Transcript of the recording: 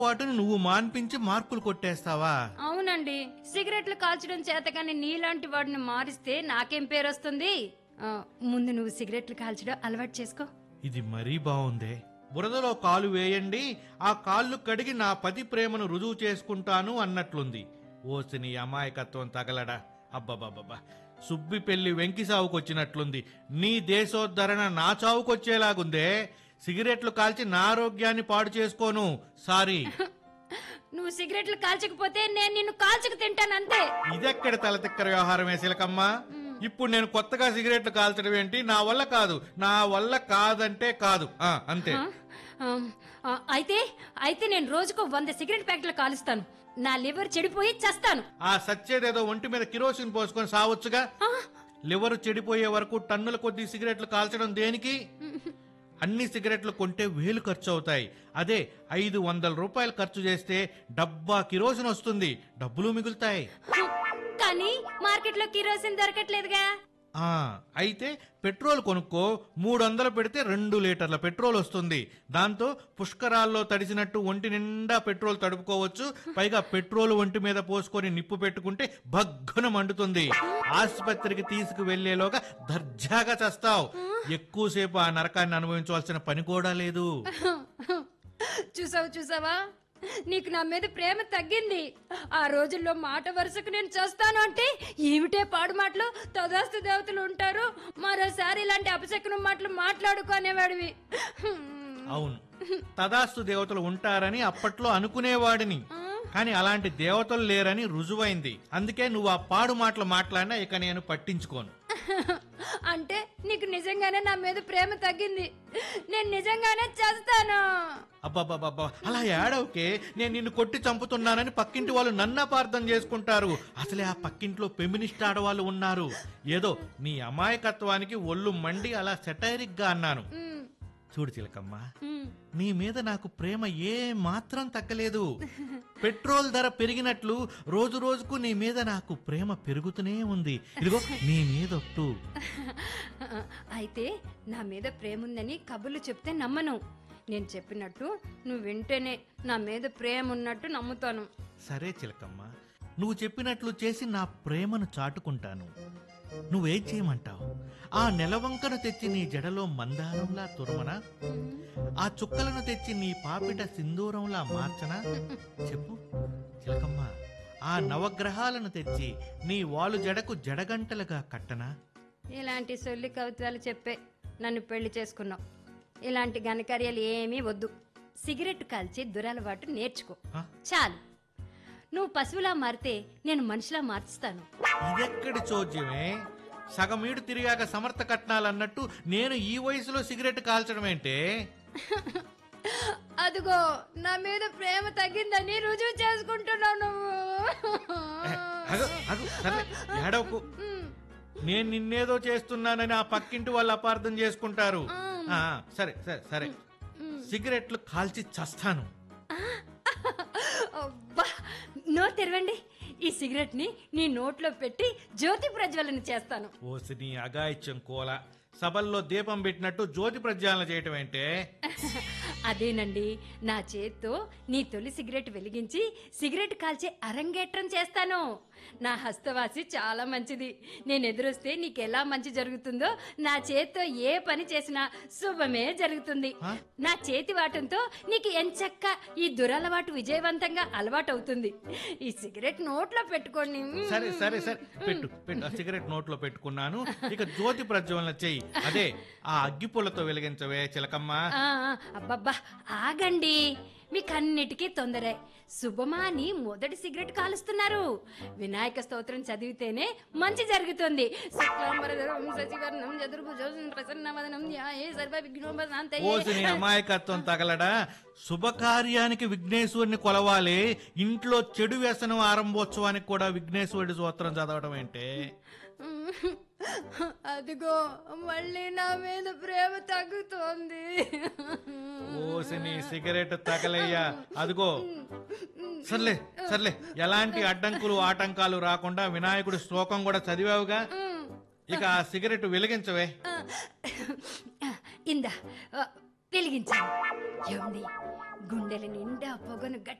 వాటిని నువ్వు మాన్పించి మార్కులు కొట్టేస్తావా అవునండి సిగరెట్లు కాల్చడం చేతగాని నీలాంటి వాడిని మారిస్తే నాకేం పేరు వస్తుంది ఆ, ముందు నువ్వు సిగరెట్లు కాల్చడం అలవాటు చేసుకో ఇది మరీ బాగుందే బురదలో కాలు వేయండి ఆ కాళ్ళు కడిగి నా పతి ప్రేమను రుజువు చేసుకుంటాను అన్నట్లుంది ఓసిని అమాయకత్వం తగలడా అబ్బబ్బబ్బబ్బా సుబ్బి పెళ్లి వెంకి సావుకొచ్చినట్లుంది నీ దేశోద్ధరణ నా చావుకొచ్చేలాగుందే సిగరెట్లు కాల్చి నా ఆరోగ్యాన్ని పాడు చేసుకోను సారీ నువ్వు సిగరెట్లు కాల్చకపోతే నేను నిన్ను కాల్చుకు తింటాను అంతే ఇదెక్కడ తలతిక్కర వ్యవహారమే శిలకమ్మ ఇప్పుడు నేను కొత్తగా సిగరెట్లు కాల్చడం ఏంటి నా వల్ల కాదు నా వల్ల కాదంటే కాదు ఆ అంతే ఆ, ఆమ్, ఆ, అయితే అయితే నేను రోజుకు వంద సిగరెట్ ప్యాకెట్లు కాలుస్తాను నా లివర్ చెడిపోయి చస్తాను ఆ సచ్చేదేదో ఒంటి మీద కిరోసిన్ పోసుకొని సావచ్చుగా ఆ, లివర్ చెడిపోయే వరకు టన్నుల కొద్ది సిగరెట్లు కాల్చడం దేనికి అన్ని సిగరెట్లు కొంటే వేలు ఖర్చు అవుతాయి అదే ఐదు వందల రూపాయలు ఖర్చు చేస్తే డబ్బా కిరోసిన్ వస్తుంది డబ్బులు మిగులుతాయి కానీ మార్కెట్లో కిరోసిన్ దొరకట్లేదుగా ఆ అయితే పెట్రోల్ కొనుక్కో మూడు వందలు పెడితే రెండు లీటర్ల పెట్రోల్ వస్తుంది దాంతో పుష్కరాల్లో తడిసినట్టు ఒంటి నిండా పెట్రోల్ తడుపుకోవచ్చు పైగా పెట్రోల్ ఒంటి మీద పోసుకొని నిప్పు పెట్టుకుంటే భగ్గున మండుతుంది ఆసుపత్రికి తీసుకు వెళ్లేలోగా దర్జాగా చస్తావు ఎక్కువసేపు ఆ నరకాన్ని అనుభవించవలసిన పని కూడా లేదు చూసావు చూసావా నీకు నా మీద ప్రేమ తగ్గింది ఆ రోజుల్లో మాట వరుసకు నేను చేస్తాను అంటే ఏమిటే పాడు మాటలు తదాస్తు దేవతలు ఉంటారు మరోసారి ఇలాంటి అపశకునం మాటలు మాట్లాడుకునేవాడివి అవును తదాస్తు దేవతలు ఉంటారని అప్పట్లో అనుకునేవాడిని కానీ అలాంటి దేవతలు లేరని రుజువైంది అందుకే నువ్వు ఆ పాడు మాటలు మాట్లాడినా ఇక నేను పట్టించుకోను అంటే నీకు నిజంగానే నా మీద ప్రేమ తగ్గింది నేను నిజంగానే చేస్తాను అబ్బాబాబా అలా ఏడవకే నేను నిన్ను కొట్టి చంపుతున్నానని పక్కింటి వాళ్ళు నన్ను అపార్థం చేసుకుంటారు అసలే ఆ పక్కింట్లో ఫెమినిస్ట్ ఆడవాళ్ళు ఉన్నారు ఏదో నీ అమాయకత్వానికి ఒళ్ళు మండి అలా సెటైరిక్ గా అన్నాను ఉమ్, చూడు చిలకమ్మ ఉమ్. నీ మీద నాకు ప్రేమ ఏ మాత్రం తగ్గలేదు పెట్రోల్ ధర పెరిగినట్లు రోజు రోజుకు నీ మీద నాకు ప్రేమ పెరుగుతూనే ఉంది ఇదిగో నీ మీదొట్టు అయితే నా మీద ప్రేమ ఉందని కబుర్లు చెప్తే నమ్మను నేను చెప్పినట్టు నువ్వు వింటేనే నా మీద ప్రేమ ఉన్నట్టు నమ్ముతాను సరే చిలకమ్మ నువ్వు చెప్పినట్లు చేసి నా ప్రేమను చాటుకుంటాను నువ్వేం చేయమంటావు ఆ నెలవంకను తెచ్చి నీ జడలో మందారంలా తురమనా ఆ చుక్కలను తెచ్చి నీ పాపిట సింధూరంలా మార్చనా చెప్పు చిలకమ్మ ఆ నవగ్రహాలను తెచ్చి నీ వాలు జడకు జడగంటలుగా కట్టనా ఇలాంటి సొల్లి కవిత్వాలు చెప్పే నన్ను పెళ్లి చేసుకున్నావు ఇలాంటి ఘనకార్యాలు ఏమీ వద్దు సిగరెట్ కాల్చి దురలవాటు నేర్చుకో ఆ? చాలు నువ్వు పశువులా మారితే నేను మనిషిలా మార్చుతాను ఇదెక్కడి చోద్యమే సగమీడు తిరిగాక సమర్థ కట్నాలన్నట్టు నేను ఈ వయసులో సిగరెట్ కాల్చడం ఏంటే అదిగో నా మీద ప్రేమ తగ్గిందని రుజువు చేసుకుంటున్నావు నువ్వు ఏ, అగు, అగు, సర్లే, ఏడవకు నేను నిన్నేదో చేస్తున్నానని ఆ పక్కింటి వాళ్ళు అపార్థం చేసుకుంటారు ఆ, సరే సరే సరే సిగరెట్లు కాల్చి చస్తాను అబ్బా నోరు తెరవండి ఈ సిగరెట్ ని నీ నోట్లో పెట్టి జ్యోతి ప్రజ్వలన చేస్తాను ఓసి నీ అగాయిత్యం కోల సభల్లో దీపం పెట్టినట్టు జ్యోతి ప్రజ్వాలన చేయటం ఏంటే అదేనండి నా చేత్తో నీ తొలి సిగరెట్ వెలిగించి సిగరెట్ కాల్చే అరంగేట్రం చేస్తాను నా హస్తవాసి చాలా మంచిది నేను ఎదురొస్తే నీకు ఎలా మంచి జరుగుతుందో నా చేత్తో ఏ పని చేసినా శుభమే జరుగుతుంది ఆ? నా చేతి వాటంతో నీకు ఎంచక్క ఈ దురలవాటు విజయవంతంగా అలవాటు అవుతుంది ఈ సిగరెట్ నోట్లో పెట్టుకోండి సరే సరే సరే పెట్టు పెట్టు ఆ సిగరెట్ నోట్లో పెట్టుకున్నాను ఇక జ్యోతి ప్రజ్వలన చెయ్యి అదే ఆ అగ్గిపుల్లతో వెలిగించవే చిలకమ్మ ఆ, ఆ, అబ్బబ్బా ఆగండి మీకన్నిటికీ తొందరే శుభమాని మొదటి సిగరెట్ కాలుస్తున్నారు వినాయక స్తోత్రం చదివితేనే మంచి జరుగుతుంది శుక్లాంబరధరం శశివర్ణం చతుర్భుజం ప్రసన్నవదనం ధ్యాయే సర్వ విఘ్నోపశాంతయే. ఓసి నీ అమాయకత్వం తగలడా శుభకార్యానికి విఘ్నేశ్వరుని కొలవాలి ఇంట్లో చెడు వ్యసనం ఆరంభోత్సవానికి కూడా విఘ్నేశ్వరుడి సూత్రం చదవడం ఏంటే అదిగో మళ్ళీ నా మీద ప్రేమ తగ్గుతోంది ఓసి నీ సిగరెట్ తగలయ్యా అదిగో సర్లే సర్లే ఎలాంటి అడ్డంకులు ఆటంకాలు రాకుండా వినాయకుడి శ్లోకం కూడా చదివావుగా ఇక ఆ సిగరెట్ వెలిగించవే ఇందా వెలిగించాను ఏమండి గుండెల నిండా పొగను